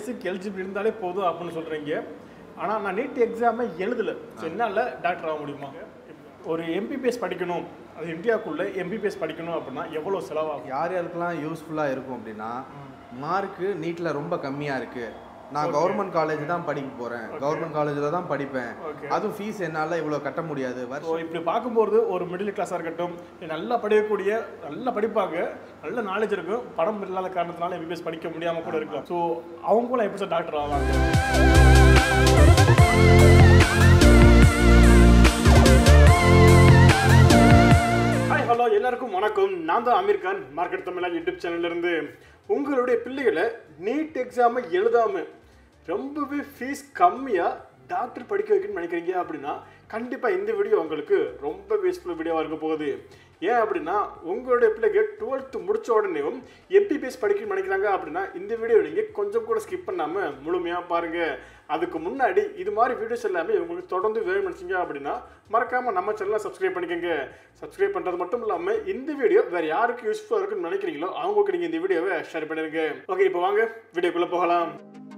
வயசுக்கு எலிஜிபிள் இருந்தாலே போதும் அப்படின்னு சொல்கிறீங்க ஆனால் நான் நீட் எக்ஸாமை எழுதலை ஸோ என்னால் டாக்டர் ஆக முடியுமா ஒரு எம்பிபிஎஸ் படிக்கணும் அது இந்தியாவுக்குள்ளே எம்பிபிஎஸ் படிக்கணும் அப்படின்னா எவ்வளோ செலவாகும் யார் யாருக்கெல்லாம் யூஸ்ஃபுல்லாக இருக்கும் அப்படின்னா மார்க்கு நீட்டில் ரொம்ப கம்மியாக இருக்குது நான் கவர்மெண்ட் காலேஜ் தான் படிக்க போகிறேன் கவர்மெண்ட் காலேஜில் தான் படிப்பேன் Okay. அதுவும் ஃபீஸ் என்னால் இவ்வளோ கட்ட முடியாது ஸோ வருஷம் இப்படி பார்க்கும்போது ஒரு மிடில் கிளாஸாக இருக்கட்டும் நல்லா படிக்கக்கூடிய நல்லா படிப்பாங்க நல்ல நாலேஜ் இருக்கும் படம் இல்லாத காரணத்தினால எம்பிபிஎஸ் படிக்க முடியாமல் கூட இருக்கலாம் ஸோ அவங்களும் எப்படி சார் டாக்டர் ஆவாங்க ஹாய் ஹலோ எல்லாருக்கும் வணக்கம் நான் தான் அமீர் கான் மார்க்கெட் தமிழா யூடியூப் சேனல்ல இருந்து உங்களுடைய பிள்ளைகளை நீட் எக்ஸாமை எழுதாம ரொம்பவே ஃபீஸ் கம்மியாக டாக்டர் படிக்க வைக்கணும்னு நினைக்கிறீங்க அப்படின்னா கண்டிப்பாக இந்த வீடியோ உங்களுக்கு ரொம்ப யூஸ்ஃபுல் வீடியோவாக இருக்க போகுது ஏன் அப்படின்னா உங்களுடைய பிள்ளைங்க டுவெல்த்து முடிச்ச உடனேவும் எம்பிபிஎஸ் படிக்கணும்னு நினைக்கிறாங்க அப்படின்னா இந்த வீடியோ நீங்கள் கொஞ்சம் கூட ஸ்கிப் பண்ணாமல் முழுமையாக பாருங்கள் அதுக்கு முன்னாடி இது மாதிரி வீடியோஸ் எல்லாமே உங்களுக்கு தொடர்ந்து வேணும் நினச்சிங்க அப்படின்னா மறக்காமல் நம்ம சேனலை சப்ஸ்கிரைப் பண்ணிக்கோங்க சப்ஸ்கிரைப் பண்ணுறது மட்டும் இல்லாமல் இந்த வீடியோ வேறு யாருக்கு யூஸ்ஃபுல்லாக இருக்குன்னு நினைக்கிறீங்களோ அவங்களுக்கு நீங்கள் இந்த வீடியோவை ஷேர் பண்ணிடுங்க ஓகே இப்போ வாங்க வீடியோக்குள்ளே போகலாம்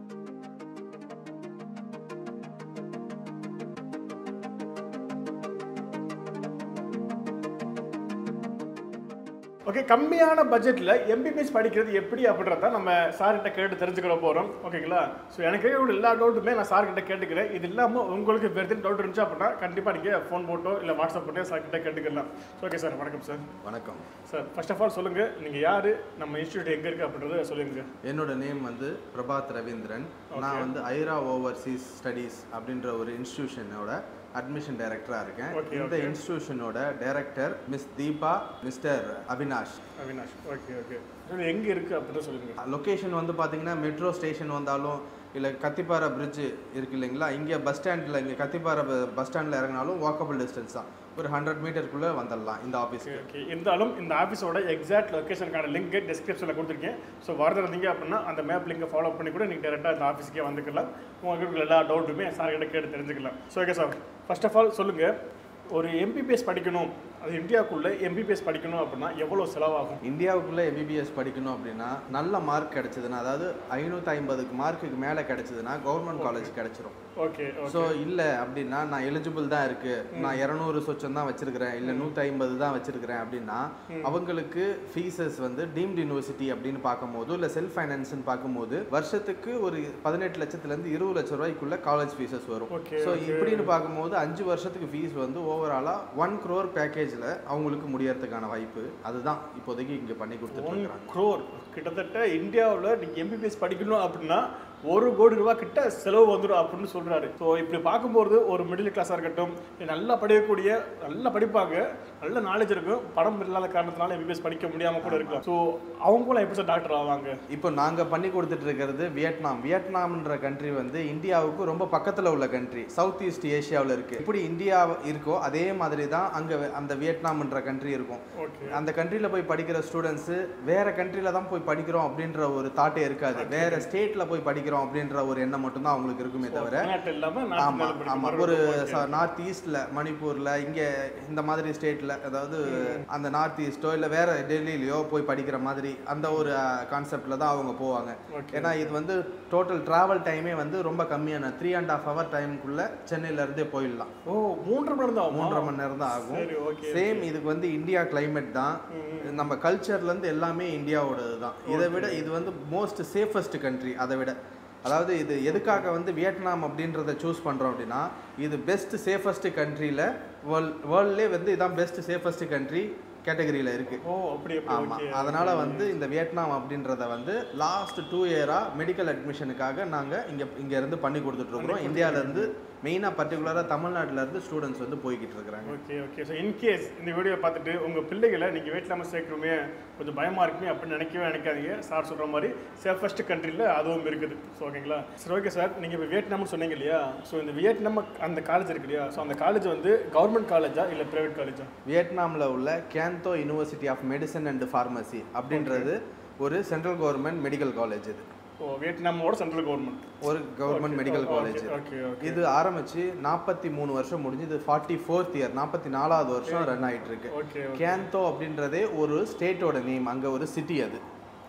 ஓகே கம்மியான பட்ஜெட்டில் எம்பிபிஎஸ் படிக்கிறது எப்படி அப்படின்றத நம்ம சார்கிட்ட கேட்டு தெரிஞ்சுக்கிற போகிறோம் ஓகேங்களா ஸோ எனக்கு இருக்கிற எல்லா டவுட்டுமே நான் சார்கிட்ட கேட்டுக்கிறேன் இது இல்லாமல் உங்களுக்கு வேறு டவுட் இருந்துச்சு அப்படின்னா கண்டிப்பாக நீங்கள் ஃபோன் போட்டோ இல்லை வாட்ஸ்அப் போட்டோ சார்கிட்ட கேட்டுக்கலாம் ஓகே சார் வணக்கம் சார் வணக்கம் சார் ஃபர்ஸ்ட் ஆஃப் ஆல் சொல்லுங்கள் நீங்கள் யார் நம்ம இன்ஸ்டியூட் எங்கே இருக்குது அப்படின்றத சொல்லுங்க என்னோட நேம் வந்து பிரபாத் ரவீந்திரன் நான் வந்து ஐரா ஓவர்சீஸ் ஸ்டடீஸ் அப்படின்ற ஒரு இன்ஸ்டிடியூஷனோட அட்மிஷன் டைரக்டராக இருக்கேன் Okay, இந்த இன்ஸ்டிடியூஷனோட director miss Deepa mister Avinash Avinash okay okay எங்கே இருக்குது அப்படின்றத சொல்லுங்கள் லொக்கேஷன் வந்து பார்த்தீங்கன்னா மெட்ரோ ஸ்டேஷன் வந்தாலும் இல்லை கத்திப்பாறை பிரிட்ஜ் இருக்கு இல்லைங்களா இங்கே பஸ் ஸ்டாண்டில் இங்கே கத்திப்பாறை பஸ் ஸ்டாண்டில் இறங்கினாலும் வாக்கபிள் டிஸ்டன்ஸ் தான் ஒரு ஹண்ட்ரட் மீட்டருக்குள்ளே வந்துடலாம் இந்த ஆஃபீஸ்க்கு ஓகே இருந்தாலும் இந்த ஆஃபீஸோட எக்ஸாக்ட் லொக்கேஷனுக்கான லிங்க் டிஸ்கிரிப்ஷனில் கொடுத்துருக்கேன் ஸோ வரது இருந்தீங்க அப்படின்னா அந்த மேப் லிங்கை ஃபாலோ பண்ணி கூட நீங்கள் டேரெக்டாக இந்த ஆஃபீஸ்க்கே வந்துக்கலாம் உங்களுக்கு இருக்கிற எல்லா டவுட்டுமே சார் கிட்ட கேட்டு தெரிஞ்சுக்கலாம் so okay sir first of all சொல்லுங்கள் ஒரு எம்பிபிஎஸ் படிக்கணும் அது இந்தியாவுக்குள்ளே எம்பிபிஎஸ் படிக்கணும் அப்படின்னா எவ்வளோ செலவாகும் இந்தியாவுக்குள்ளே எம்பிபிஎஸ் படிக்கணும் அப்படின்னா நல்ல மார்க் கிடைச்சதுன்னா அதாவது ஐநூற்றி ஐம்பதுக்கு மார்க்குக்கு மேலே கிடைச்சதுன்னா கவர்மெண்ட் காலேஜ் கிடைச்சிரும் ஓகே ஸோ இல்லை அப்படின்னா நான் எலிஜிபிள் தான் இருக்கு நான் இரநூறு சொச்சம் தான் வச்சிருக்கிறேன் இல்லை நூற்றி ஐம்பது தான் வச்சிருக்கிறேன் அப்படின்னா அவங்களுக்கு ஃபீஸஸ் வந்து டீம்டு யூனிவர்சிட்டி அப்படின்னு பார்க்கும்போது இல்லை செல்ஃப் ஃபைனான்ஸ்னு பார்க்கும்போது வருஷத்துக்கு ஒரு பதினெட்டு லட்சத்துலேருந்து இருபது லட்ச ரூபாய்க்குள்ள காலேஜ் ஃபீஸஸ் வரும் Okay, ஸோ இப்படின்னு பார்க்கும்போது அஞ்சு வருஷத்துக்கு ஃபீஸ் வந்து ஓவராலாக ஒன் க்ரோர் பேக்கேஜில் அவங்களுக்கு முடியறதுக்கான வாய்ப்பு அதுதான் இப்போதைக்கு இங்கே பண்ணி கொடுத்துட்டு ஒன் இருக்கிறாங்க க்ரோர் கிட்டத்தட்ட இந்தியாவில் நீங்கள் எம்பிபிஎஸ் படிக்கணும் அப்படின்னா ஒரு கோடி ரூபா கிட்ட செலவு வந்துடும் அப்படின்னு சொல்கிறாரு ஸோ இப்படி பார்க்கும்போது ஒரு மிடில் கிளாஸாக இருக்கட்டும் நல்லா படிக்கக்கூடிய நல்லா படிப்பாங்க நல்ல நாலேஜ் இருக்கும் படம் இல்லாத காரணத்தினால எம்பிபிஎஸ் படிக்க முடியாமல் கூட இருக்கலாம் ஸோ அவங்களும் எப்படி சார் டாக்டர் ஆவாங்க இப்போ நாங்கள் பண்ணி கொடுத்துட்டு இருக்கிறது வியட்நாம் வியட்நாம்ன்ற கண்ட்ரி வந்து இந்தியாவுக்கு ரொம்ப பக்கத்தில் உள்ள கண்ட்ரி சவுத் ஈஸ்ட் ஏஷியாவில் இருக்கு எப்படி இந்தியா இருக்கோ அதே மாதிரி தான் அங்கே அந்த வியட்நாம்ன்ற கண்ட்ரி இருக்கும் ஓகே அந்த கண்ட்ரியில் போய் படிக்கிற ஸ்டூடெண்ட்ஸு வேற கண்ட்ரியில் தான் போய் படிக்கிறோம் அப்படின்ற ஒரு தாட்டே இருக்காது வேற ஸ்டேட்டில் போய் படிக்கிறோம் அப்படின்ற ஒரு எண்ணம் மட்டும்தான் அவங்களுக்கு இருக்குமே தவிர தமிழ்நாட்டில் இல்லாமல் ஆமா நாட்டு ஆமா ஒரு நார்த் ஈஸ்ட்ல மணிப்பூர்ல இங்க இந்த மாதிரி ஸ்டேட்ல அதாவது அந்த நார்த் ஈஸ்டோ இல்ல வேற டெல்லியிலயோ போய் படிக்கிற மாதிரி அந்த ஒரு கான்செப்ட்ல தான் அவங்க போவாங்க Okay. ஏன்னா இது வந்து டோட்டல் டிராவல் டைமே வந்து ரொம்ப கம்மியான த்ரீ அண்ட் ஹாஃப் ஹவர் டைமுக்குள்ள சென்னையில இருந்தே போயிடலாம் ஓ மூன்றரை மணி நேரம் தான் ஆகுமா? மூன்றரை மணி நேரம் தான் ஆகும் சரி ஓகே சேம் இதுக்கு வந்து இந்தியா climate தான் நம்ம கல்ச்சர்ல இருந்து எல்லாமே இந்தியாவோடது தான் இதை விட இது வந்து மோஸ்ட் சேஃபஸ்ட் கண்ட்ரி அதை விட அதாவது இது எதுக்காக வந்து வியட்நாம் அப்படின்றத சூஸ் பண்றோம் அப்படின்னா இது பெஸ்ட் சேஃபஸ்ட் கண்ட்ரியில் வேர்ல்ட் வேர்ல்ட்லே வந்து இதான் பெஸ்ட் சேஃபஸ்ட் கண்ட்ரி கேட்டகரியில் இருக்கு ஓ அப்படி அப்படி ஆமா ஓகே அதனால வந்து இந்த வியட்நாம் அப்படின்றத வந்து லாஸ்ட் டூ இயரா மெடிக்கல் அட்மிஷனுக்காக நாங்க இங்க இங்க இருந்து பண்ணி கொடுத்துட்டு இருக்கிறோம் இந்தியால இருந்து மெயினா பர்டிகுலரா தமிழ்நாட்டுல இருந்து ஸ்டூடெண்ட்ஸ் வந்து போய்கிட்டு இருக்கிறாங்க ஓகே ஓகே ஸோ இன்கேஸ் இந்த வீடியோ பார்த்துட்டு உங்கள் பிள்ளைகளை நீங்கள் வீட்டில் நம்ம சேர்க்கணுமே கொஞ்சம் பயமாக இருக்குமே அப்படின்னு நினைக்கவே நினைக்காதீங்க சார் சொல்கிற மாதிரி சேஃபஸ்ட் கண்ட்ரியில் அதுவும் இருக்குது ஸோ ஓகேங்களா சரி ஓகே சார் நீங்கள் இப்போ வியட்நாம்னு சொன்னீங்க இல்லையா ஸோ இந்த வியட்நாம் அந்த காலேஜ் இருக்கு இல்லையா ஸோ அந்த காலேஜ் வந்து கவர்மெண்ட் காலேஜா இல்லை ப்ரைவேட் காலேஜா வியட்நாமில் உள்ள Can Tho university of medicine and pharmacy அப்படின்றது ஒரு சென்ட்ரல் கவர்மெண்ட் மெடிக்கல் காலேஜ் இது ஓ வியட்நாமோட சென்ட்ரல் கவர்மெண்ட் ஒரு government medical college okay okay இது ஆரம்பிச்சு நாற்பத்தி மூணு வருஷம் முடிஞ்சு இது ஃபார்ட்டி ஃபோர்த் இயர் நாற்பத்தி நாலாவது வருஷம் ரன் ஆயிட்டு இருக்கு ஓகே கேந்தோ அப்படின்றதே ஒரு ஸ்டேட்டோட நேம் அங்க ஒரு சிட்டி அது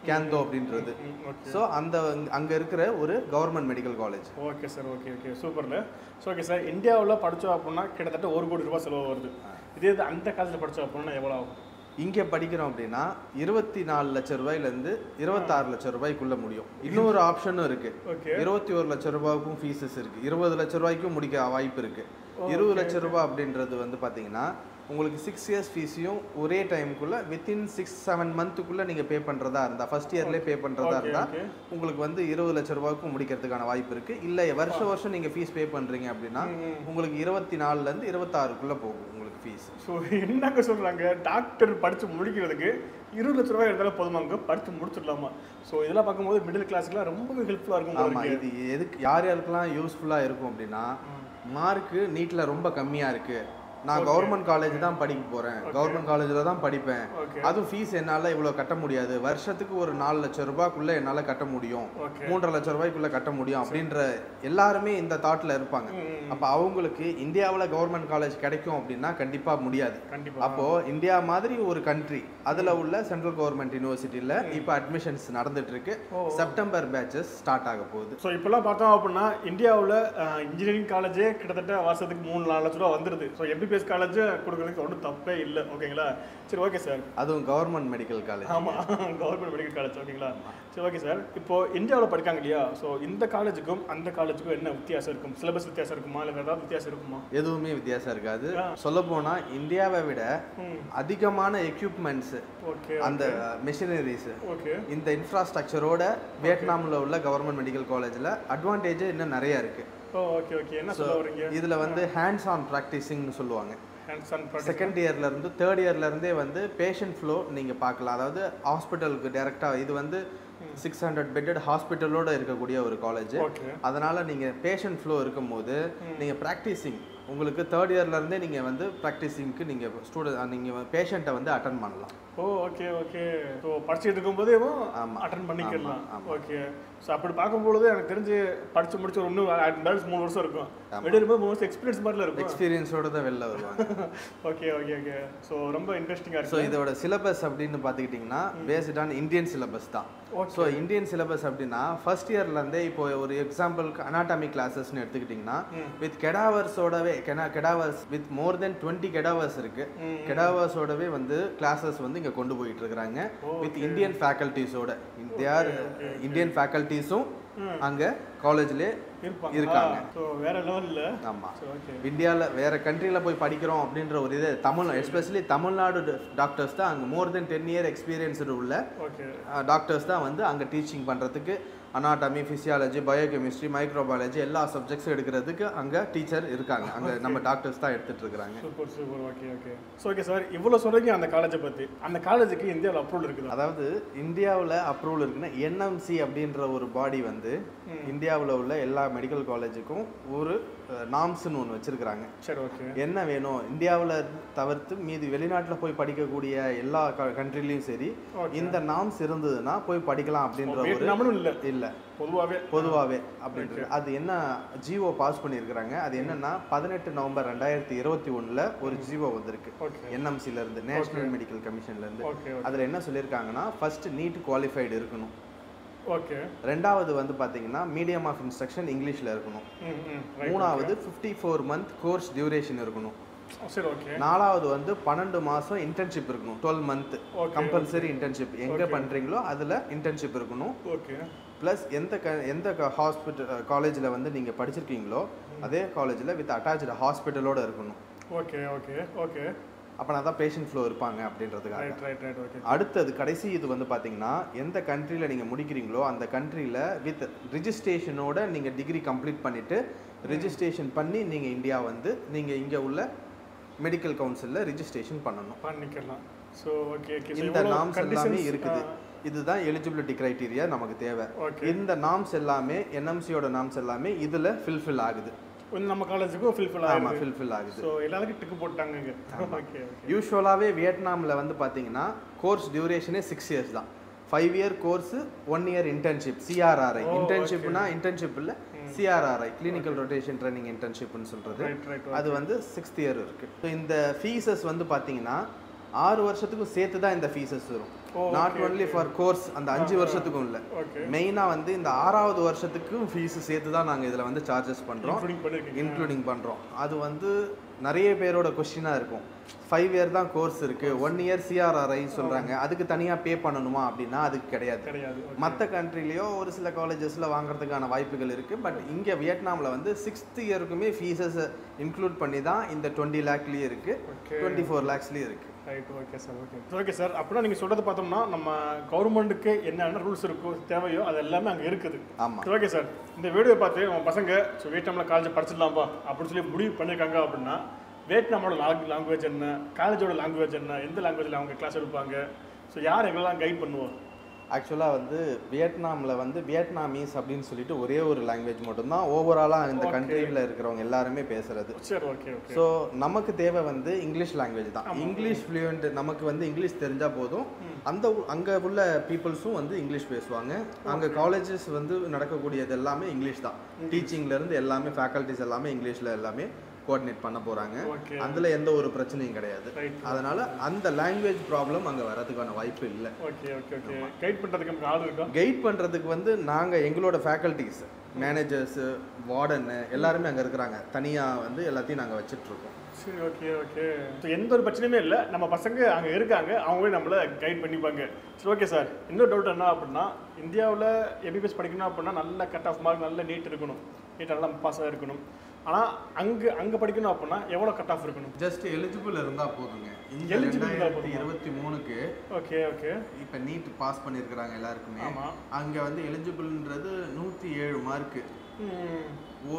கேந்தோ அப்படின்றது ஓகே ஸோ அந்த அங்கே இருக்கிற ஒரு government medical college okay sir okay okay சூப்பர்ல ஸோ ஓகே சார் இந்தியாவில் படித்தோம் அப்படின்னா கிட்டத்தட்ட ஒரு கோடி ரூபாய் செலவு வருது இதே இது அந்த காலத்தில் படித்தோம் அப்படின்னா எவ்வளோ ஆகும் இங்கே படிக்கிறோம் அப்படின்னா இருபத்தி நாலு லட்சம் ரூபாயிலேருந்து இருபத்தாறு லட்சம் ரூபாய்க்குள்ள முடியும் இன்னொரு ஆப்ஷனும் இருக்கு ஓகே இருபத்தி ஒரு லட்சம் ரூபாய்க்கும் ஃபீஸஸ் இருக்கு இருபது லட்சம் ரூபாய்க்கும் முடிக்க வாய்ப்பு இருக்கு இருபது லட்சம் ரூபாய் அப்படின்றது வந்து பார்த்தீங்கன்னா உங்களுக்கு சிக்ஸ் இயர்ஸ் ஃபீஸையும் ஒரே டைமுக்குள்ள வித்தின் சிக்ஸ் செவன் மந்த்துக்குள்ள நீங்க பே பண்றதா இருந்தா ஃபர்ஸ்ட் இயர்லேயே பே பண்றதா ஓகே இருந்தா ஓகே உங்களுக்கு வந்து இருபது லட்சம் ரூபாய்க்கும் முடிக்கிறதுக்கான வாய்ப்பு இருக்கு இல்ல வருஷம் வருஷம் நீங்க ஃபீஸ் பே பண்றீங்க அப்படின்னா உங்களுக்கு இருபத்தி நாலுல இருந்து இருபத்தாறுக்குள்ள போகும் உங்களுக்கு ஃபீஸ் ஸோ என்னங்க சொல்கிறாங்க டாக்டர் படித்து முடிக்கிறதுக்கு இருபது லட்ச ரூபாய் எடுத்தாலும் போதுமாங்க படித்து முடிச்சிடலாமா ஸோ இதெல்லாம் பார்க்கும்போது மிடில் கிளாஸ்க்குலாம் ரொம்பவே ஹெல்ப்ஃபுல்லாக இருக்கும் போல ஆமா இருக்கு. இது எதுக்கு யார் யாருக்கெல்லாம் யூஸ்ஃபுல்லா இருக்கும் அப்படின்னா மார்க்கு நீட்ல ரொம்ப கம்மியா இருக்கு நான் கவர்மெண்ட் காலேஜ் தான் படிக்க போறேன் கவர்மெண்ட் காலேஜில் தான் படிப்பேன் ஓகே அதுவும் ஃபீஸ் என்னால் இவ்வளோ கட்ட முடியாது வருஷத்துக்கு ஒரு நாலு லட்சம் ரூபாய்க்குள்ள என்னால் கட்ட முடியும் ஓகே மூன்றரை லட்சம் ரூபாய்க்குள்ள கட்ட முடியும் அப்படின்ற எல்லாருமே இந்த தாட்டில் இருப்பாங்க ம், அப்போ அவங்களுக்கு இந்தியாவில் கவர்மெண்ட் காலேஜ் கிடைக்கும் அப்படின்னா கண்டிப்பாக முடியாது கண்டிப்பாக அப்போ இந்தியா மாதிரி ஒரு கண்ட்ரி அதில் உள்ள சென்ட்ரல் கவர்மெண்ட் யூனிவர்சிட்டியில் இப்போ அட்மிஷன்ஸ் நடந்துட்டு இருக்கு செப்டம்பர் பேட்சஸ் ஸ்டார்ட் ஆக போகுது ஸோ இப்போல்லாம் பார்த்தோம் அப்படின்னா இந்தியாவில் இன்ஜினியரிங் காலேஜே கிட்டத்தட்ட வருஷத்துக்கு மூணு நாலு லட்ச ரூபா வந்துடுது ஸோ எம்பிபிஎஸ் காலேஜ் கொடுக்குறதுக்கு ஒன்றும் தப்பே இல்லை ஓகேங்களா சரி ஓகே சார் அதுவும் கவர்மெண்ட் மெடிக்கல் காலேஜ் ஆமாம் கவர்மெண்ட் மெடிக்கல் காலேஜ் ஓகேங்களா சரி ஓகே சார் இப்போ இந்தியாவில் படிக்காங்க இல்லையா ஸோ இந்த காலேஜுக்கும் அந்த காலேஜுக்கும் என்ன வித்தியாசம் இருக்கும் சிலபஸ் வித்தியாசம் இருக்குமா இல்லை வேறு ஏதாவது வித்தியாசம் இருக்குமா எதுவுமே வித்தியாசம் இருக்காது ஆ. சொல்ல போனா இந்தியாவை விட ம் அதிகமான எக்யூப்மெண்ட்ஸ் ஓகே அந்த மிஷினரிஸ் ஓகே இந்த இன்ஃப்ராஸ்ட்ரக்சரோட வியட்நாமில் உள்ள கவர்மெண்ட் மெடிக்கல் காலேஜில் அட்வான்டேஜ் இன்னும் நிறைய இருக்கு ஓ ஓகே ஓகே என்ன சொல்ல வரீங்க இதுல வந்து ஹேண்ட்ஸ் ஆன் ப்ராக்டிசிங்னு சொல்லுவாங்க ஹேண்ட்ஸ் ஆன் செகண்ட் இயர்ல இருந்து தேர்ட் இயர்ல இருந்தே வந்து பேஷண்ட் ஃப்ளோ நீங்க பார்க்கலாம் அதாவது ஹாஸ்பிட்டலுக்கு டைரக்டா இது வந்து சிக்ஸ் ஹண்ட்ரட் பெட்டட் ஹாஸ்பிட்டலோட இருக்கக்கூடிய ஒரு காலேஜ் ஓகே அதனால நீங்க பேஷண்ட் ஃப்ளோ இருக்கும்போது நீங்க ப்ராக்டிசிங் உங்களுக்கு தேர்ட் இயர்ல இருந்தே நீங்க வந்து ப்ராக்டிசிங்க்கு நீங்க ஸ்டூடெண்ட் நீங்க பேஷண்ட்டை வந்து அட்டன் பண்ணலாம் ஓ ஓகே ஓகே ஸோ படிச்சுட்டு இருக்கும்போதே ஆமா. அட்டன் பண்ணிக்கலாம் ஆமா, ஓகே ஸோ அப்படி பார்க்கும்பொழுது எனக்கு தெரிஞ்சு படிச்சு முடிச்ச ஒரு இன்னும் பேலன்ஸ் மூணு வருஷம் இருக்கும் வெளியே இருக்கும்போது மூணு வருஷம் எக்ஸ்பீரியன்ஸ் மாதிரில இருக்கும் எக்ஸ்பீரியன்ஸோட தான் வெளில வருவாங்க ஓகே ஓகே ஓகே ஸோ ரொம்ப இன்ட்ரெஸ்டிங்காக ஸோ இருக்கு இதோட சிலபஸ் அப்படின்னு பார்த்துக்கிட்டிங்கன்னா பேஸ்ட் ஆன் இந்தியன் சிலபஸ் தான் Okay. ஸோ இந்தியன் சிலபஸ் அப்படின்னா ஃபர்ஸ்ட் இயர்லேருந்தே இப்போ ஒரு எக்ஸாம்பிளுக்கு அனாட்டமி கிளாஸஸ்னு எடுத்துக்கிட்டிங்கன்னா வித் கெடாவர்ஸோடவே கெடா கெடாவர்ஸ் வித் மோர் தென் டுவெண்ட்டி கெடாவர்ஸ் இருக்கு ம். கெடாவர்ஸோடவே வந்து கிளாஸஸ் வந்து இங்கே கொண்டு போயிட்டு இருக்கிறாங்க வித் இந்தியன் ஃபேக்கல்ட்டிஸோட தேர் இந்தியன் ஃபேக்கல்ட்டிஸும் அங்கே காலேஜ்லேயே இருப்பாங்க இருக்காங்க. ஸோ வேற லெவலில் ஆமாம் ஸோ ஓகே இந்தியாவில் வேற கண்ட்ரியில் போய் படிக்கிறோம் அப்படின்ற ஒரு இது தமிழ் எஸ்பெஷலி தமிழ்நாடு டாக்டர்ஸ் தான் அங்கே more than ten year experienced உள்ள ஓகே டாக்டர்ஸ் தான் வந்து அங்கே டீச்சிங் பண்ணுறதுக்கு அனாட்டமி ஃபிசியாலஜி பயோகெமிஸ்ட்ரி மைக்ரோபாலஜி எல்லா சப்ஜெக்ட்ஸும் எடுக்கிறதுக்கு அங்கே டீச்சர் இருக்காங்க அங்கே நம்ம டாக்டர்ஸ் தான் எடுத்துட்டு இருக்காங்க super super okay okay so okay sir இவ்வளோ சொல்றீங்க அந்த காலேஜை பற்றி அந்த காலேஜுக்கு இந்தியாவில் அப்ரூவல் இருக்குதா அதாவது இந்தியாவில் அப்ரூவல் இருக்குன்னா என்எம்சி அப்படின்ற ஒரு பாடி வந்து இந்தியாவில் உள்ள எல்லா மெடிக்கல் காலேஜுக்கும் ஒரு நாம்ஸ்னு ஒன்று வச்சிருக்கிறாங்க சரி ஓகே என்ன வேணும் இந்தியாவில் தவிர்த்து மீதி வெளிநாட்டில் போய் படிக்கக்கூடிய எல்லா கண்ட்ரிலையும் சரி Okay. இந்த நாம்ஸ் இருந்ததுன்னா போய் படிக்கலாம் அப்படின்ற ஒரு வியட்நாம்னு இல்லை இல்லை பொதுவாகவே பொதுவாகவே அப்படின்றது அது என்ன ஜிஓ பாஸ் பண்ணியிருக்கிறாங்க அது என்னன்னா பதினெட்டு நவம்பர் ரெண்டாயிரத்தி இருபத்தி ஒன்றில் ஒரு ஜிஓ வந்திருக்கு ஓகே என்எம்சில இருந்து நேஷனல் மெடிக்கல் கமிஷன்ல இருந்து ஓகே அதில் என்ன சொல்லியிருக்காங்கன்னா ஃபர்ஸ்ட் நீட் குவாலிஃபைடு இருக்கணும் ஓகே ரெண்டாவது வந்து பார்த்தீங்கன்னா மீடியம் ஆஃப் இன்ஸ்ட்ரக்ஷன் இங்கிலீஷில் இருக்கணும் ம் ம் ரைட் மூணாவது fifty four month course duration இருக்கணும் சரி ஓகே நாலாவது வந்து பன்னெண்டு மாதம் இன்டர்ன்ஷிப் இருக்கணும் twelve month Okay, compulsory internship எங்கே பண்ணுறீங்களோ அதில் இன்டர்ன்ஷிப் இருக்கணும் ஓகே ப்ளஸ் எந்த க எந்த ஹாஸ்பிட்டல் காலேஜில் வந்து நீங்கள் படிச்சிருக்கீங்களோ அதே காலேஜில் வித் அட்டாச்சு ஹாஸ்பிட்டலோட இருக்கணும் ஓகே ஓகே ஓகே அப்போனா தான் பேஷண்ட் ஃப்ளோ இருப்பாங்க அப்படின்றதுக்காக ரைட் ரைட் ரைட் ஓகே அடுத்தது கடைசி இது வந்து பார்த்தீங்கன்னா எந்த கண்ட்ரியில் நீங்கள் முடிக்கிறீங்களோ அந்த கண்ட்ரியில் வித் ரிஜிஸ்ட்ரேஷனோட நீங்கள் டிகிரி கம்ப்ளீட் பண்ணிவிட்டு ரிஜிஸ்ட்ரேஷன் பண்ணி நீங்கள் இந்தியா வந்து நீங்கள் இங்கே உள்ள மெடிக்கல் கவுன்சிலில் ரிஜிஸ்ட்ரேஷன் பண்ணணும் பண்ணிக்கலாம் ஸோ ஓகே ஓகே இந்த நாம்ஸ் எல்லாமே இருக்குது இதுதான் எலிஜிபிலிட்டி கிரைட்டீரியா நமக்கு தேவை ஓகே இந்த நாம்ஸ் எல்லாமே என்எம்சியோட நாம்ஸ் எல்லாமே இதில் ஃபில்ஃபில் ஆகுது நம்ம காலேஜுக்கும் ஃபில்ஃபில் ஆமாம் ஆகுது ஃபில்ஃபில் ஆகுது ஸோ எல்லாத்துக்கும் டிக்கு போட்டாங்க இங்க ஓகே ஓகே யூஸ்வலாகவே வியட்நாமில் வந்து பார்த்தீங்கன்னா கோர்ஸ் டியூரேஷனே சிக்ஸ் இயர்ஸ் தான் five year course one year internship CRRI ஓ, இன்டர்ன்ஷிப்னா இன்டர்ன்ஷிப் இல்லை சிஆர்ஆர்ஐ கிளினிக்கல் ரொட்டேஷன் ட்ரைனிங் இன்டர்ன்ஷிப்னு சொல்கிறது ரைட் ரைட் அது வந்து சிக்ஸ்த் இயர் இருக்கு So, இந்த ஃபீஸஸ் வந்து பார்த்தீங்கன்னா ஆறு வருஷத்துக்கும் சேர்த்து தான் இந்த ஃபீஸஸ் வரும் ஓ, நாட் ஒன்லி ஃபார் கோர்ஸ் அந்த அஞ்சு வருஷத்துக்கும் இல்லை ஓகே மெயினாக வந்து இந்த ஆறாவது வருஷத்துக்கும் ஃபீஸ் சேர்த்து தான் நாங்கள் இதில் வந்து சார்ஜஸ் பண்ணுறோம் இன்க்ளூடிங் பண்ணிருக்கீங்க இன்க்ளூடிங் பண்ணுறோம் அது வந்து நிறைய பேரோட கொஸ்டினாக இருக்கும் ஃபைவ் இயர் தான் கோர்ஸ் இருக்குது ஒன் இயர் சிஆர்ஆர்ஐ சொல்கிறாங்க அதுக்கு தனியாக பே பண்ணணுமா அப்படின்னா அதுக்கு கிடையாது கிடையாது மற்ற கண்ட்ரிலேயோ ஒரு சில காலேஜஸில் வாங்குறதுக்கான வாய்ப்புகள் இருக்குது பட் இங்கே வியட்நாமில் வந்து சிக்ஸ்த் இயருக்குமே ஃபீஸஸ் இன்க்ளூட் பண்ணி தான் இந்த டுவெண்ட்டி லேக்லேயே இருக்குது ஓகே டுவெண்ட்டி ஃபோர் லேக்ஸ்லேயும் இருக்குது right okay sir okay okay sir அப்படின்னா நீங்கள் சொல்கிறது பார்த்தோம்னா நம்ம கவர்மெண்ட்டுக்கு என்னென்ன ரூல்ஸ் இருக்கோ தேவையோ அது எல்லாமே அங்கே இருக்குது ஆமாம் ஓகே சார் இந்த வீடியோ பார்த்து நம்ம பசங்க ஸோ வியட்நாமில் காலேஜ் படிச்சிடலாம்ப்பா அப்படின்னு சொல்லி முடிவு பண்ணியிருக்காங்க அப்படின்னா வியட்நாமோட லாங்குவேஜ் என்ன காலேஜோட லாங்குவேஜ் என்ன எந்த லாங்குவேஜில் அவங்க கிளாஸ் எடுப்பாங்க ஸோ யார் எங்கெல்லாம் கைட் பண்ணுவோம் ஆக்சுவலாக வந்து வியட்நாமில் வந்து வியட்நாமீஸ் அப்படின்னு சொல்லிட்டு ஒரே ஒரு லாங்குவேஜ் மட்டும்தான் ஓவராலாக இந்த Okay. கண்ட்ரியில் இருக்கிறவங்க எல்லாருமே பேசுறது சரி ஓகே ஓகே ஸோ நமக்கு தேவை வந்து இங்கிலீஷ் லாங்குவேஜ் தான் இங்கிலீஷ் ஃப்ளூயண்ட் நமக்கு வந்து இங்கிலீஷ் தெரிஞ்சால் போதும் அந்த ஊ- அங்க உள்ள பீப்புள்ஸும் வந்து இங்கிலீஷ் பேசுவாங்க அங்க காலேஜஸ் வந்து நடக்கக்கூடியது எல்லாமே இங்கிலீஷ் தான் டீச்சிங்ல இருந்து எல்லாமே ஃபேக்கல்டிஸ் எல்லாமே இங்கிலீஷ்ல எல்லாமே கோஆர்டினேட் பண்ண போறாங்க ஓகே அதுல எந்த ஒரு பிரச்சனையும் கிடையாது ரைட் அதனால அந்த லாங்குவேஜ் ப்ராப்ளம் அங்க வரதுக்கான வாய்ப்பு இல்லை ஓகே ஓகே ஓகே கைட் பண்ணுறதுக்கு நமக்கு ஆள் இருக்கா கைட் பண்றதுக்கு வந்து நாங்க எங்களோட ஃபேக்கல்டிஸ் மேனேஜர்ஸ் வார்டனு எல்லாருமே அங்க இருக்கிறாங்க தனியா வந்து எல்லாத்தையும் நாங்க வச்சிட்டு இருக்கோம் சரி ஓகே ஓகே ஸோ எந்த ஒரு பிரச்சனையுமே இல்லை நம்ம பசங்க அங்கே இருக்காங்க அவங்களே நம்மளை கைட் பண்ணிப்பாங்க சரி ஓகே சார் இன்னொரு டவுட் என்ன அப்படின்னா இந்தியாவில் எம்பிபிஎஸ் படிக்கணும் அப்படின்னா நல்ல கட் ஆஃப் மார்க் நல்ல நீட் இருக்கணும் நீட் நல்லா பாஸாக இருக்கணும் ஆனால் அங்கே அங்கே படிக்கணும் அப்படின்னா எவ்வளோ கட் ஆஃப் இருக்கணும் ஜஸ்ட் எலிஜிபிள் இருந்தா போதுங்க இந்த Eligible இருந்தா ரெண்டாயிரத்தி போதுமா? இருபத்தி மூணுக்கு ஓகே ஓகே இப்போ நீட் பாஸ் பண்ணியிருக்கிறாங்க எல்லாருக்குமே ஆமாம் அங்கே வந்து எலிஜிபிள்ன்றது நூற்றி ஏழு மார்க்கு ஓ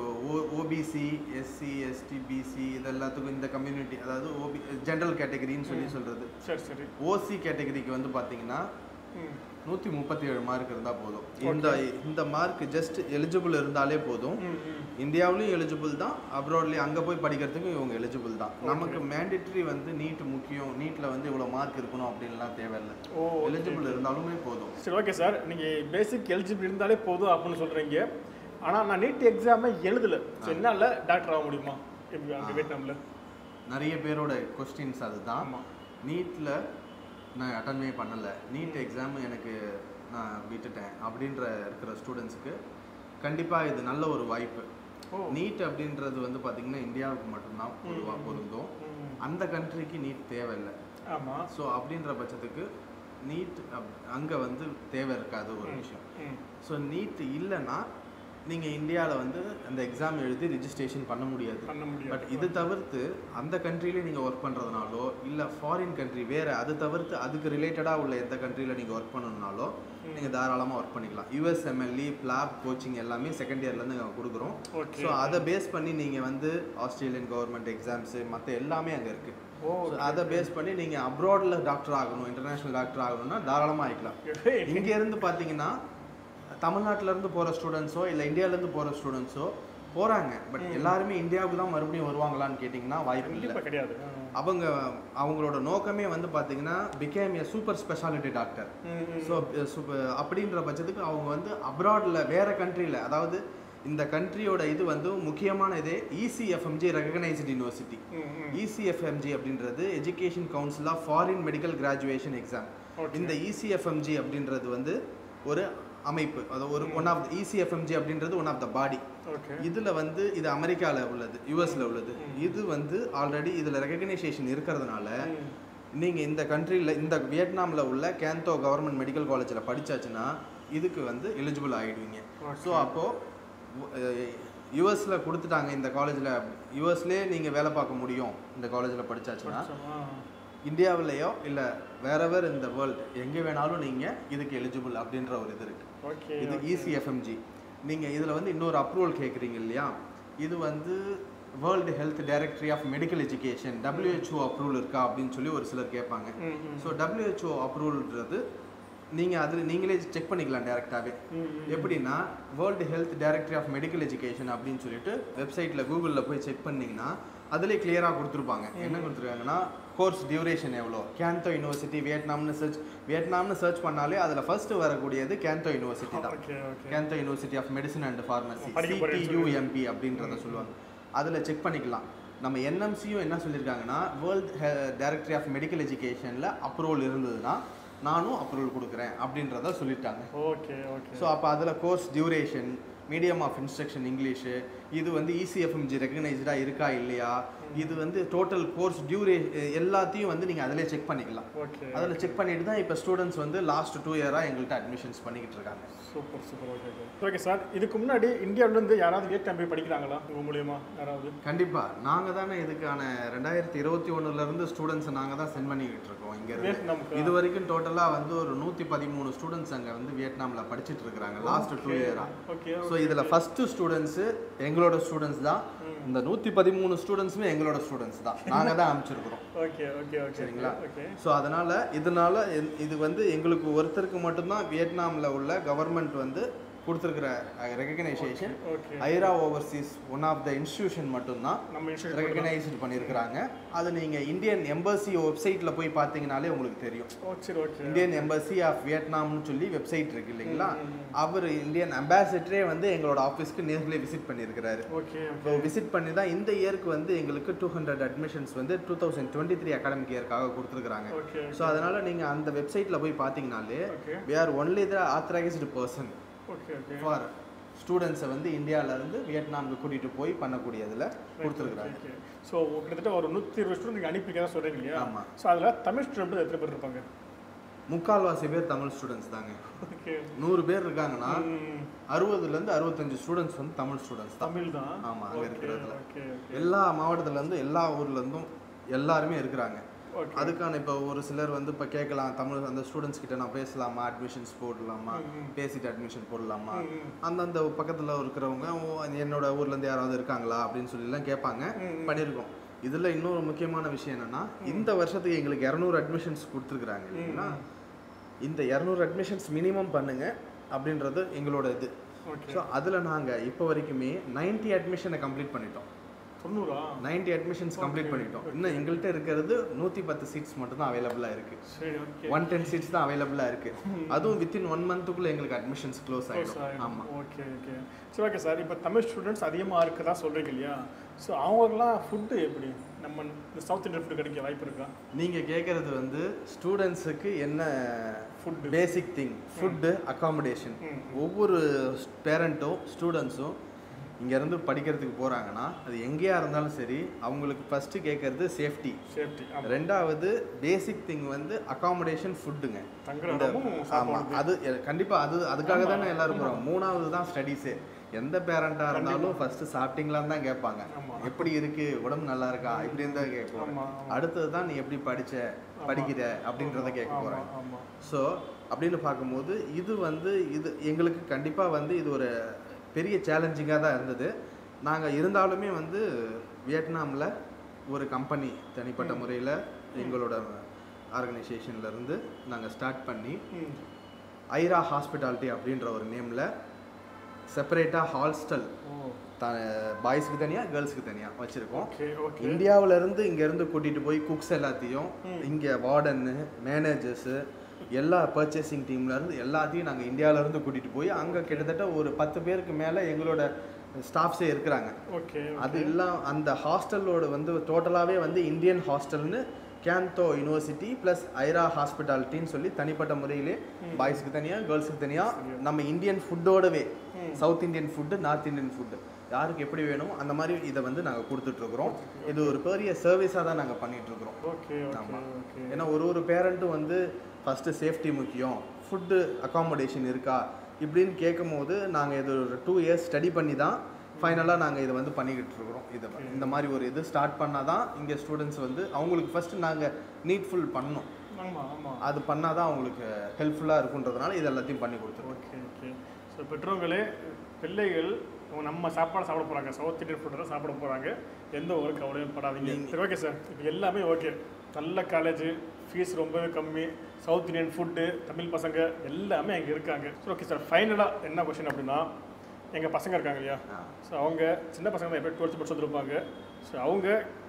ஓபிசி எஸ்சி எஸ்டி பிசி இது எல்லாத்துக்கும் இந்த கம்யூனிட்டி அதாவது ஓபி ஜென்ரல் கேட்டகரின்னு சொல்லி சொல்கிறது சரி சரி ஓசி கேட்டகரிக்கு வந்து பார்த்தீங்கன்னா ம் நூற்றி முப்பத்தி ஏழு மார்க் இருந்தால் போதும் இந்த இந்த மார்க் ஜஸ்ட் எலிஜிபிள் இருந்தாலே போதும் ம் ம் இந்தியாவிலையும் எலிஜிபிள் தான் அப்ராட்லேயும் அங்கே போய் படிக்கிறதுக்கும் இவங்க எலிஜிபிள் தான் நமக்கு மேண்டேட்ரி வந்து நீட் முக்கியம் நீட்டில் வந்து இவ்வளோ மார்க் இருக்கணும் அப்படின்லாம் தேவையில்லை ஓ எலிஜிபிள் இருந்தாலுமே போதும் சரி ஓகே சார் நீங்கள் பேசிக் எலிஜிபிள் இருந்தாலே போதும் அப்படின்னு சொல்கிறீங்க ஆனால் நான் நீட் எக்ஸாமை எழுதலை ஸோ என்னால் டாக்டர் ஆக முடியுமா எப்படி அங்கே வியட்நாமில் நிறைய பேரோட கொஸ்டின்ஸ் அதுதான் ஆமாம் நீட்டில் நான் அட்டன்மே பண்ணலை நீட் எக்ஸாம் எனக்கு நான் விட்டுட்டேன் அப்படின்ற இருக்கிற ஸ்டூடெண்ட்ஸுக்கு கண்டிப்பாக இது நல்ல ஒரு வாய்ப்பு ஓ நீட் அப்படின்றது வந்து பார்த்திங்கன்னா இந்தியாவுக்கு மட்டும்தான் பொதுவாக பொருந்தும் ம் அந்த கண்ட்ரிக்கு நீட் தேவையில்லை ஆமாம் ஸோ அப்படின்ற பட்சத்துக்கு நீட் அங்கே வந்து தேவை இருக்காது ஒரு விஷயம் ம் ஸோ நீட் இல்லைன்னா நீங்கள் இந்தியாவில் வந்து அந்த எக்ஸாம் எழுதி ரிஜிஸ்ட்ரேஷன் பண்ண முடியாது பண்ண முடியும் பட் இது தவிர்த்து அந்த கண்ட்ரிலே நீங்கள் ஒர்க் பண்ணுறதுனாலோ இல்லை ஃபாரின் கண்ட்ரி வேறு அது தவிர்த்து அதுக்கு ரிலேட்டடாக உள்ள எந்த கண்ட்ரியில் நீங்கள் ஒர்க் பண்ணணும்னாலோ நீங்கள் தாராளமாக ஒர்க் பண்ணிக்கலாம் யூஎஸ்எம்எல்இ பிளாப் கோச்சிங் எல்லாமே செகண்ட் இயர்லேருந்து நாங்கள் கொடுக்குறோம் ஓகே ஸோ அதை பேஸ் பண்ணி நீங்கள் வந்து ஆஸ்திரேலியன் கவர்மெண்ட் எக்ஸாம்ஸு மற்ற எல்லாமே அங்கே இருக்குது ஓ ஸோ அதை பேஸ் பண்ணி நீங்கள் அப்ராடில் டாக்டர் ஆகணும் இன்டர்நேஷ்னல் டாக்டர் ஆகணும்னா தாராளமாக ஆகிக்கலாம் இங்கேருந்து பார்த்தீங்கன்னா தமிழ்நாட்டிலேருந்து போகிற ஸ்டூடெண்ட்ஸோ இல்லை இந்தியாவிலேருந்து போகிற ஸ்டூடெண்ட்ஸோ போகிறாங்க பட் எல்லாருமே இந்தியாவுக்கு தான் மறுபடியும் வருவாங்களான்னு கேட்டிங்கன்னா வாய்ப்பு இல்லை கண்டிப்பாக கிடையாது அவங்க அவங்களோட நோக்கமே வந்து பார்த்தீங்கன்னா become a super speciality doctor ம், ம். ஸோ அப்படின்ற பட்சத்துக்கு அவங்க வந்து அப்ராடில் வேறு கண்ட்ரியில் அதாவது இந்த கண்ட்ரியோட இது வந்து முக்கியமான இதே இசிஎஃப்எம்ஜி ரெகனைஸ்டு யூனிவர்சிட்டி ம், ம். இசிஎஃப்எம்ஜி அப்படின்றது education council of foreign medical graduation exam Okay. இந்த இசிஎஃப்எம்ஜி அப்படின்றது வந்து ஒரு அமைப்பு அது ஒரு ஒன் ஆஃப் இசிஎஃப்எம்ஜி அப்படின்றது one of the body okay இதில் வந்து இது அமெரிக்காவில் உள்ளது யூஎஸில் உள்ளது இது வந்து ஆல்ரெடி இதில் ரெகக்னைசேஷன் இருக்கிறதுனால ம். நீங்கள் இந்த கண்ட்ரியில் இந்த வியட்நாமில் உள்ள கேந்தோ கவர்மெண்ட் மெடிக்கல் காலேஜில் படிச்சாச்சுன்னா இதுக்கு வந்து எலிஜிபிள் ஆகிடுவீங்க Okay. ஸோ அப்போது யூஎஸில் கொடுத்துட்டாங்க இந்த காலேஜில் யூஎஸ்லேயே நீங்கள் வேலை பார்க்க முடியும் இந்த காலேஜில் படிச்சாச்சுன்னா இந்தியாவிலேயோ இல்லை வேறவர் இந்த வேர்ல்டு எங்கே வேணாலும் நீங்கள் இதுக்கு எலிஜிபிள் அப்படின்ற ஒரு இது இருக்குது ஓகே இது இசிஎஃப்எம்ஜி நீங்கள் இதில் வந்து இன்னொரு அப்ரூவல் கேட்குறீங்க இல்லையா இது வந்து world health directory of medical education WHO approval இருக்கா அப்படின்னு சொல்லி ஒரு சிலர் கேட்பாங்க ம், ம். ஸோ WHO அப்ரூவல்ன்றது நீங்கள் அதில் நீங்களே செக் பண்ணிக்கலாம் டேரெக்டாகவே ம், ம். எப்படின்னா world health directory of medical education அப்படின்னு சொல்லிட்டு வெப்சைட்டில் கூகுளில் போய் செக் பண்ணீங்கன்னா அதிலே கிளியராக கொடுத்துருப்பாங்க என்ன கொடுத்துருக்காங்கன்னா கோர்ஸ் டியூரேஷன் எவ்வளோ கேந்தோ யூனிவர்சிட்டி வியட்நாம்னு சர்ச் வியட்நாம்னு சர்ச் பண்ணாலே அதில் ஃபர்ஸ்ட் வரக்கூடியது கேந்தோ யூனிவர்சிட்டி தான் okay okay Can Tho university of medicine and pharmacy படிக்க போறேன்னு சிடியூஎம்பி அப்படின்றத சொல்லுவாங்க அதில் செக் பண்ணிக்கலாம் நம்ம என்எம்சியும் என்ன சொல்லியிருக்காங்கன்னா வேர்ல்ட் டைரக்டரி ஆஃப் மெடிக்கல் எஜுகேஷனில் அப்ரூவல் இருந்ததுன்னா நானும் அப்ரூவல் கொடுக்குறேன் அப்படின்றத சொல்லிட்டாங்க ஓகே ஓகே ஸோ அப்போ அதில் course duration medium of instruction English இது வந்து இசிஎஃப்எம்ஜி ரெகனைஸ்டாக இருக்கா இல்லையா இது வந்து டோட்டல் கோர்ஸ் டியூரே எல்லாத்தையும் வந்து நீங்கள் அதிலே செக் பண்ணிக்கலாம் ஓகே அதில் செக் பண்ணிட்டு தான் இப்போ ஸ்டூடெண்ட்ஸ் வந்து லாஸ்ட் டூ இயராக எங்கள்கிட்ட அட்மிஷன்ஸ் பண்ணிக்கிட்டு இருக்காங்க super super okay okay okay sir இதுக்கு முன்னாடி இந்தியாவிலேருந்து யாராவது வியட்நாம் போய் படிக்கிறாங்களா உங்கள் மூலியமா யாராவது கண்டிப்பாக நாங்கள் தானே இதுக்கான ரெண்டாயிரத்தி இருபத்தி ஒன்றுலேருந்து ஸ்டூடெண்ட்ஸை நாங்கள் தான் சென்ட் பண்ணிக்கிட்டு இருக்கோம் இங்கேருந்து வியட்நாமுக்கு இது வரைக்கும் டோட்டலாக வந்து ஒரு நூற்றி பதிமூணு ஸ்டூடெண்ட்ஸ் அங்கே வந்து வியட்நாமில் படிச்சிட்டு இருக்கிறாங்க லாஸ்ட் டூ இயராக ஓகே ஸோ இதில் ஃபஸ்ட்டு ஸ்டூடெண்ட்ஸு எங்களோட ஸ்டூடெண்ட்ஸ் தான் இந்த நூற்றி பதிமூணு ஸ்டூடெண்ட்ஸுமே எங்களோட ஸ்டூடெண்ட்ஸ் தான் நாங்கள் தான் அமைச்சிருக்கிறோம் ஓகே ஓகே ஓகே சரிங்களா? ஓகே ஸோ அதனால் இதனால இது- இது வந்து எங்களுக்கு ஒருத்தருக்கு மட்டும்தான் வியட்நாமில் உள்ள கவர்மெண்ட் வந்து கொடுத்துருக்கிற recognition okay Aira overseas one of the institution மட்டும்தான் நம்ம இன்ஸ்டியூட் ரெகக்னைஸ்டு பண்ணியிருக்கிறாங்க அது நீங்கள் இந்தியன் எம்பசி வெப்சைட்டில் போய் பார்த்தீங்கனாலே உங்களுக்கு தெரியும் ஓ சரி ஓகே இந்தியன் எம்பசி ஆஃப் வியட்நாம்னு சொல்லி வெப்சைட் இருக்கு இல்லைங்களா அவர் இந்தியன் அம்பாசிடரே வந்து எங்களோட ஆஃபீஸ்க்கு நேர்ல விசிட் பண்ணியிருக்கிறாரு ஓகே இப்போ விசிட் பண்ணி தான் இந்த இயருக்கு வந்து எங்களுக்கு டூ ஹண்ட்ரட் அட்மிஷன்ஸ் வந்து two thousand twenty three academic இயர்க்காக கொடுத்துருக்காங்க ஓகே ஸோ அதனால நீங்கள் அந்த வெப்சைட்டில் போய் பார்த்தீங்கனாலே okay we are only the authorised person okay okay for ஸ்டூடெண்ட்ஸை வந்து இந்தியால இருந்து வியட்நாமுக்கு கூட்டிகிட்டு போய் பண்ணக்கூடியதில் கொடுத்துருக்குறாங்க ஓகே ஸோ கிட்டத்தட்ட ஒரு நூற்றி இருபது ஸ்டூடெண்ட் நீங்கள் அனுப்பிக்கிறதா சொல்கிறீங்க இல்லையா ஆமாம் ஸோ அதில் தமிழ் ஸ்டூடெண்ட் எத்தனை பேர் இருப்பாங்க முக்கால்வாசி பேர் தமிழ் ஸ்டூடெண்ட்ஸ் தாங்க ஓகே நூறு பேர் இருக்காங்கன்னா ம், அறுபதுலேருந்து அறுபத்தஞ்சு ஸ்டூடெண்ட்ஸ் வந்து தமிழ் ஸ்டூடெண்ட்ஸ் தான் தமிழ் தான் ஆமா, அங்க ஓகே இருக்கிறதுல. ஓகே ஓகே எல்லா மாவட்டத்துலேருந்து எல்லா ஊர்லேருந்தும் எல்லாருமே இருக்கிறாங்க ஓகே அதுக்கான இப்போ ஒரு சிலர் வந்து இப்போ கேட்கலாம் தமிழ் அந்த ஸ்டூடெண்ட்ஸ் கிட்ட நான் பேசலாமா அட்மிஷன்ஸ் போடலாமா பேசிட்டு அட்மிஷன் போடலாமா அந்தந்த பக்கத்தில் இருக்கிறவங்க ஓ, என்னோட ஊர்லேருந்து யாராவது இருக்காங்களா அப்படின்னு சொல்லிலாம் கேட்பாங்க பண்ணியிருக்கோம் இதில் இன்னொரு முக்கியமான விஷயம் என்னன்னா இந்த வருஷத்துக்கு எங்களுக்கு இரநூறு அட்மிஷன்ஸ் கொடுத்துருக்குறாங்க இல்லைங்களா இந்த இரநூறு அட்மிஷன்ஸ் மினிமம் பண்ணுங்க அப்படின்றது எங்களோட இது ஓகே ஸோ அதில் நாங்கள் இப்போ வரைக்குமே 90 அட்மிஷனை கம்ப்ளீட் பண்ணிட்டோம் தொண்ணூறா 90 அட்மிஷன்ஸ் கம்ப்ளீட் பண்ணிட்டோம் இன்னும் எங்கள்கிட்ட இருக்கிறது நூற்றி பத்து சீட்ஸ் மட்டும் தான் அவைலபிளாக இருக்குது சரி ஓகே ஒன் டென் சீட்ஸ் தான் அவைலபிளாக இருக்குது அதுவும் வித்தின் ஒன் மந்த்துக்குள்ளே எங்களுக்கு அட்மிஷன்ஸ் க்ளோஸ் ஆகிடும் ஆமாம் ஓகே ஓகே சரி ஓகே சார் இப்போ தமிழ் ஸ்டூடெண்ட்ஸ் அதிகமாக இருக்கதா சொல்கிறீங்க இல்லையா ஸோ அவங்களுக்குலாம் ஃபுட்டு எப்படி நம்ம இந்த சவுத் இந்தியன் ஃபுட்டு கிடைக்க வாய்ப்பு இருக்கா நீங்கள் கேட்குறது வந்து ஸ்டூடெண்ட்ஸுக்கு என்ன food basic thing food accommodation ஒவ்வொரு பேரண்ட்டும் ஸ்டூடெண்ட்ஸும் இங்கேருந்து படிக்கிறதுக்கு போகிறாங்கன்னா அது எங்கேயா இருந்தாலும் சரி அவங்களுக்கு ஃபஸ்ட்டு கேட்குறது சேஃப்டி சேஃப்டி ரெண்டாவது பேசிக் திங் வந்து அக்காமடேஷன் ஃபுட்டுங்க தங்குற இந்த இடமும் ஆமாம் அது எ- கண்டிப்பா அது அதுக்காக தானே எல்லாரும் போகிறோம் மூணாவது தான் ஸ்டடீஸே எந்த பேரண்டாக இருந்தாலும் ஃபர்ஸ்ட் சாப்பிட்டீங்களான்னு தான் கேட்பாங்க ஆமா. எப்படி இருக்கு உடம்பு நல்லா இருக்கா இப்படின்னு தான் கேட்போம் ஆமா அடுத்தது தான் நீ எப்படி படிச்ச படிக்கிற அப்படின்றத கேட்க போகிறாங்க ஆமாம் ஆமாம் ஸோ அப்படின்னு பார்க்கும்போது இது வந்து இது எங்களுக்கு கண்டிப்பாக வந்து இது ஒரு பெரிய சேலஞ்சிங்காக தான் இருந்தது நாங்கள் இருந்தாலுமே வந்து வியட்நாமில் ஒரு கம்பெனி தனிப்பட்ட முறையில் எங்களோட ஆர்கனைசேஷன்ல இருந்து நாங்கள் ஸ்டார்ட் பண்ணி ம் ஐரா ஹாஸ்பிட்டாலிட்டி அப்படின்ற ஒரு நேமில் செப்பரேட்டாக ஹாஸ்டல் ஓ த பாய்ஸ்க்கு தனியாக கேர்ள்ஸ்க்கு தனியாக வச்சுருக்கோம் ஓகே ஓகே இந்தியாவுல இருந்து இங்க இருந்து கூட்டிட்டு போய் குக்ஸ் எல்லாத்தையும் இங்க வார்டன்னு மேனேஜர்ஸ் எல்லா பர்ச்சேசிங் டீம்ல இருந்து எல்லாத்தையும் நாங்க இந்தியால இருந்து கூட்டிட்டு போய் அங்க கிட்டத்தட்ட ஒரு பத்து பேருக்கு மேல எங்களோட ஸ்டாஃப்ஸே இருக்கிறாங்க ஓகே அது எல்லாம் அந்த ஹாஸ்டலோட வந்து டோட்டலாகவே வந்து இந்தியன் ஹாஸ்டல்னு கேந்தோ யூனிவர்சிட்டி ப்ளஸ் ஐரா ஹாஸ்பிட்டாலிட்டின்னு சொல்லி தனிப்பட்ட முறையிலே பாய்ஸ்க்கு தனியாக கேர்ள்ஸுக்கு தனியாக நம்ம இந்தியன் ஃபுட்டோடவே south Indian food north Indian food யாருக்கு எப்படி வேணுமோ அந்த மாதிரி இதை வந்து நாங்கள் கொடுத்துட்ருக்குறோம் இது ஒரு பெரிய சர்வீஸாக தான் நாங்கள் பண்ணிகிட்ருக்குறோம் ஓகே ஓகே ஆமா. ஓகே ஏன்னா ஒரு ஒரு பேரண்ட்டும் வந்து ஃபஸ்ட்டு சேஃப்டி முக்கியம் ஃபுட்டு அக்காமடேஷன் இருக்கா இப்படின்னு கேட்கும்போது நாங்கள் இது ஒரு டூ இயர்ஸ் ஸ்டடி பண்ணி தான் ஃபைனலாக நாங்கள் இதை வந்து பண்ணிக்கிட்டு இருக்கிறோம் இதை இந்த மாதிரி ஒரு இது ஸ்டார்ட் பண்ணால் தான் இங்கே ஸ்டூடெண்ட்ஸ் வந்து அவங்களுக்கு ஃபஸ்ட்டு நாங்கள் நீட்ஃபுல் பண்ணோம் ஆமாம் ஆமாம் அது பண்ணால் தான் அவங்களுக்கு ஹெல்ப்ஃபுல்லாக இருக்குன்றதுனால இது எல்லாத்தையும் பண்ணி கொடுத்துருவோம் ஓகே ஓகே ஸோ பெற்றோர்களே பிள்ளைகள் அவங்க நம்ம சாப்பாடு சாப்பிட போகிறாங்க சவுத் இந்தியன் ஃபுட்டு தான் சாப்பிட போகிறாங்க எந்த ஒரு கவலையும் படாதீங்க சரி ஓகே சார் இப்போ எல்லாமே ஓகே நல்ல காலேஜ் ஃபீஸ் ரொம்பவே கம்மி சவுத் இந்தியன் ஃபுட்டு தமிழ் பசங்க எல்லாமே அங்கே இருக்காங்க சரி ஓகே சார் ஃபைனலாக என்ன கொஷின் அப்படின்னா எங்கள் பசங்க இருக்காங்க இல்லையா ஸோ அவங்க சின்ன பசங்க தான் எப்போ டுவெல்த்து படிச்சு வந்திருப்பாங்க ஸோ அவங்க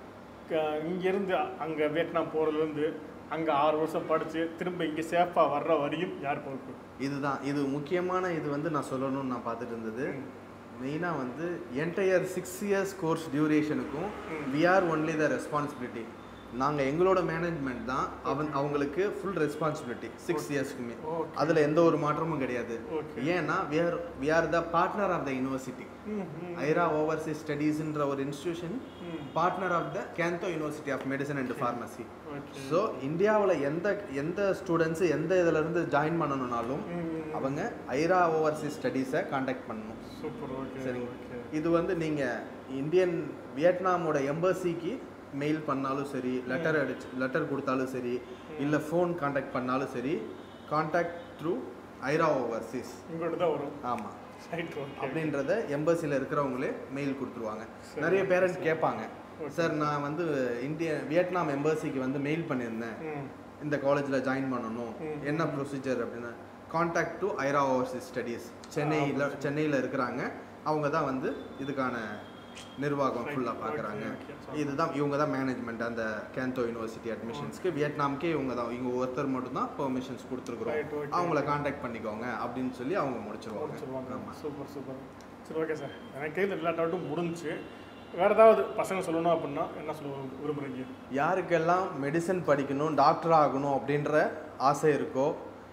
க- இங்கேருந்து அங்கே வியட்நாம் போகிறதுலேருந்து அங்கே ஆறு வருஷம் படித்து திரும்ப இங்கே சேஃபாக வர்ற வரையும் யார் பொறுப்பு இதுதான் இது முக்கியமான இது வந்து நான் சொல்லணும்னு நான் பார்த்துட்டு இருந்தது மெயினாக வந்து என்டையர் சிக்ஸ் இயர்ஸ் கோர்ஸ் டியூரேஷனுக்கும் we are only the responsibility நாங்கள் எங்களோட மேனேஜ்மெண்ட் தான் அவன் அவங்களுக்கு ஃபுல் ரெஸ்பான்சிபிலிட்டி சிக்ஸ் இயர்ஸ்க்குமே Okay. அதில் எந்த ஒரு மாற்றமும் கிடையாது Okay. ஏன்னா we are we are the partner of the university ம், ம், ஐரா ஓவர்சீஸ் ஸ்டடீஸ்ன்ற ஒரு இன்ஸ்டிடியூஷன் ம். Partner of the Can Tho university of medicine and pharmacy Okay. So இந்தியாவில் எந்த எந்த ஸ்டூடெண்ட்ஸு எந்த இதுல இருந்து ஜாயின் பண்ணணும்னாலும் ம், ம். அவங்க ஐரா ஓவர்சீஸ் ஸ்டடீஸை காண்டாக்ட் பண்ணணும் சூப்பர் ஓகே சரிங்க. ஓகே இது வந்து நீங்கள் இந்தியன் வியட்நாமோட எம்பசிக்கு மெயில் பண்ணாலும் சரி லெட்டர் அடிச்சு லெட்டர் கொடுத்தாலும் சரி இல்லை ஃபோன் காண்டாக்ட் பண்ணாலும் சரி காண்டாக்ட் த்ரூ ஐரா ஓவர்சீஸ் உங்கள்கிட்ட தான் வரும் ஆமாம் ரைட் ஓகே அப்படின்றத எம்பசியில் இருக்கிறவங்களே மெயில் கொடுத்துருவாங்க நிறைய பேரண்ட்ஸ் கேட்பாங்க சார் நான் வந்து இந்திய வியட்நாம் எம்பசிக்கு வந்து மெயில் பண்ணியிருந்தேன் ம் இந்த காலேஜில் ஜாயின் பண்ணணும் ம். என்ன ப்ரொசீஜர் அப்படின்னா contact to Aira overseas studies சென்னையில் சென்னையில் இருக்கிறாங்க அவங்க தான் வந்து இதுக்கான நிர்வாகம் Right. ஃபுல்லாக பார்க்குறாங்க Okay, okay. இதுதான் இவங்க தான் மேனேஜ்மெண்ட் அந்த கேந்தோ யூனிவர்சிட்டி அட்மிஷன்ஸ்க்கு வியட்நாம்க்கே இவங்க தான் இவங்க ஒருத்தர் மட்டும் தான் பெர்மிஷன்ஸ் கொடுத்துருக்குறோம் Right, okay. அவங்கள காண்டாக்ட் பண்ணிக்கோங்க அப்படின்னு சொல்லி அவங்க முடிச்சிருவாங்க முடிச்சிருவாங்க ஆமாம் சூப்பர் சூப்பர் சரி ஓகே சார் எனக்கு கையில் எல்லா டவுட்டும் முடிஞ்சுச்சு வேற ஏதாவது பசங்க சொல்லணும் அப்படின்னா என்ன சொல்ல விரும்புறீங்க யாருக்கெல்லாம் மெடிசன் படிக்கணும் டாக்டர் ஆகணும் அப்படின்ற ஆசை இருக்கோ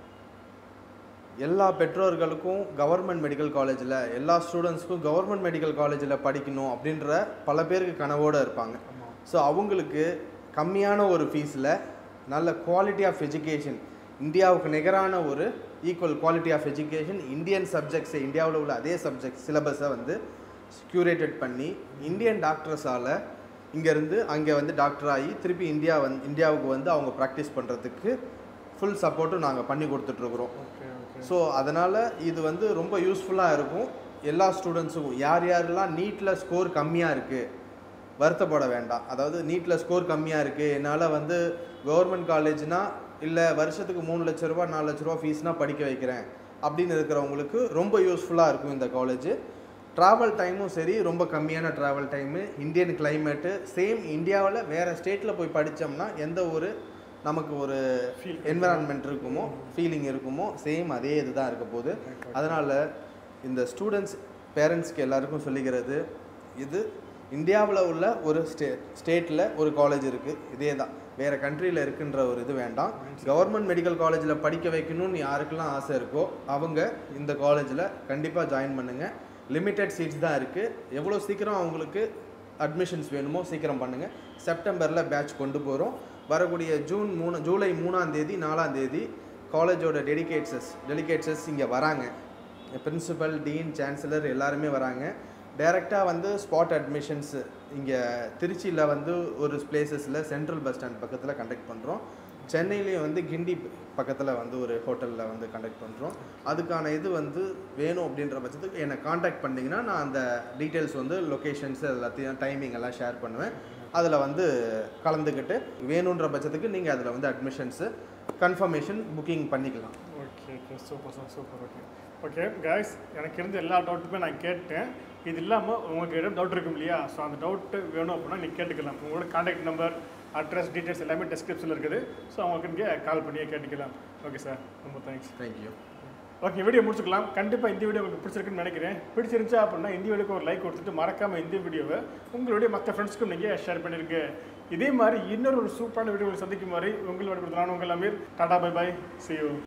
எல்லா பெற்றோர்களுக்கும் கவர்மெண்ட் மெடிக்கல் காலேஜில் எல்லா ஸ்டூடெண்ட்ஸ்க்கும் கவர்மெண்ட் மெடிக்கல் காலேஜில் படிக்கணும் அப்படின்ற பல பேருக்கு கனவோடு இருப்பாங்க ஆமாம் ஸோ அவங்களுக்கு கம்மியான ஒரு ஃபீஸில் நல்ல குவாலிட்டி ஆஃப் எஜுகேஷன் இந்தியாவுக்கு நிகரான ஒரு equal quality of education Indian சப்ஜெக்ட்ஸை இந்தியாவில் உள்ள அதே சப்ஜெக்ட் சிலபஸை வந்து க்யூரேட்டட் பண்ணி இந்தியன் டாக்டர்ஸால் இங்கேருந்து அங்கே வந்து டாக்டர் ஆகி திருப்பி இந்தியா வந்து இந்தியாவுக்கு வந்து அவங்க ப்ராக்டிஸ் பண்ணுறதுக்கு ஃபுல் சப்போர்ட்டும் நாங்கள் பண்ணி கொடுத்துட்ருக்குறோம் ஓகே ஓகே ஸோ அதனால் இது வந்து ரொம்ப யூஸ்ஃபுல்லாக இருக்கும் எல்லா ஸ்டூடெண்ட்ஸுக்கும் யார் யாரெல்லாம் நீட்டில் ஸ்கோர் கம்மியாக இருக்குது வருத்தப்பட வேண்டாம் அதாவது நீட்டில் ஸ்கோர் கம்மியாக இருக்குது என்னால் வந்து கவர்மெண்ட் காலேஜ்னா இல்லை வருஷத்துக்கு மூணு லட்ச ரூபா நாலு லட்ச ரூபா ஃபீஸ்னால் படிக்க வைக்கிறேன் அப்படின்னு இருக்கிறவங்களுக்கு ரொம்ப யூஸ்ஃபுல்லாக இருக்கும் இந்த காலேஜ் ட்ராவல் டைமும் சரி ரொம்ப கம்மியான travel time Indian climate same இந்தியாவில் வேறு ஸ்டேட்டில் போய் படித்தோம்னா எந்த ஒரு நமக்கு ஒரு Feel. என்விரான்மெண்ட் இருக்குமோ ஃபீலிங் இருக்குமோ சேம் அதே இதுதான் இருக்க போகுது அதனால் இந்த ஸ்டூடெண்ட்ஸ் பேரண்ட்ஸ்க்கு எல்லாருக்கும் சொல்லிக்கிறது இது இந்தியாவில் உள்ள ஒரு ஸ்டே ஸ்டேட்டில் ஒரு காலேஜ் இருக்குது இதே தான் வேறு கண்ட்ரியில் இருக்குன்ற ஒரு இது வேண்டாம் கவர்மெண்ட் மெடிக்கல் காலேஜில் படிக்க வைக்கணும்னு யாருக்கெல்லாம் ஆசை இருக்கோ அவங்க இந்த காலேஜில் கண்டிப்பாக ஜாயின் பண்ணுங்கள் லிமிட்டட் சீட்ஸ் தான் இருக்குது எவ்வளோ சீக்கிரம் அவங்களுக்கு அட்மிஷன்ஸ் வேணுமோ சீக்கிரம் பண்ணுங்கள் செப்டம்பரில் பேட்ச் கொண்டு போகிறோம் வரக்கூடிய ஜூன் மூணு ஜூலை மூணாம் தேதி நாலாம் தேதி காலேஜோட டெடிகேட்ஸஸ் டெலிகேட்ஸஸ் இங்கே வராங்க பிரின்சிபல் டீன் சான்சலர் எல்லாருமே வராங்க டைரெக்டாக வந்து ஸ்பாட் அட்மிஷன்ஸ் இங்கே திருச்சியில் வந்து ஒரு பிளேசஸில் சென்ட்ரல் பஸ் ஸ்டாண்ட் பக்கத்தில் கண்டக்ட் பண்ணுறோம் சென்னையிலையும் வந்து கிண்டி பக்கத்தில் வந்து ஒரு ஹோட்டலில் வந்து கண்டக்ட் பண்ணுறோம் அதுக்கான இது வந்து வேணும் அப்படின்ற பட்சத்துக்கு என்னை காண்டாக்ட் பண்ணிங்கன்னா நான் அந்த டீட்டெயில்ஸ் வந்து லொக்கேஷன்ஸ் எல்லாத்தையும் டைமிங் எல்லாம் ஷேர் பண்ணுவேன் அதில் வந்து கலந்துக்கிட்டு வேணுன்ற பட்சத்துக்கு நீங்கள் அதில் வந்து அட்மிஷன்ஸு கன்ஃபர்மேஷன் புக்கிங் பண்ணிக்கலாம் okay okay super sir super okay okay guys எனக்கு இருந்த எல்லா டவுட்டுமே நான் கேட்டேன் இது இல்லாமல் உங்களுக்கு எதாவது டவுட் இருக்கும் இல்லையா ஸோ அந்த டவுட்டு வேணும் அப்படின்னா நீங்கள் கேட்டுக்கலாம் உங்களோட காண்டாக்ட் நம்பர் அட்ரஸ் டீட்டெயில்ஸ் எல்லாமே டிஸ்கிரிப்ஷனில் இருக்குது ஸோ அவங்களுக்கு நீங்கள் கால் பண்ணியே கேட்டுக்கலாம் ஓகே சார் ரொம்ப தேங்க்ஸ் தேங்க்யூ ஓகே வீடியோ முடிச்சுக்கலாம் கண்டிப்பாக இந்த வீடியோ உங்களுக்கு பிடிச்சிருக்குன்னு நினைக்கிறேன் பிடிச்சிருந்துச்சா அப்படின்னா இந்த வீடியோக்கு ஒரு லைக் கொடுத்துட்டு மறக்காமல் இந்த வீடியோவை உங்களுடைய மற்ற ஃப்ரெண்ட்ஸ்க்கும் நீங்கள் ஷேர் பண்ணிருங்க இதே மாதிரி இன்னொரு ஒரு சூப்பரான வீடியோ சந்திக்கும் மாதிரி உங்களோட நான் உங்கள் Amir tata bye bye see you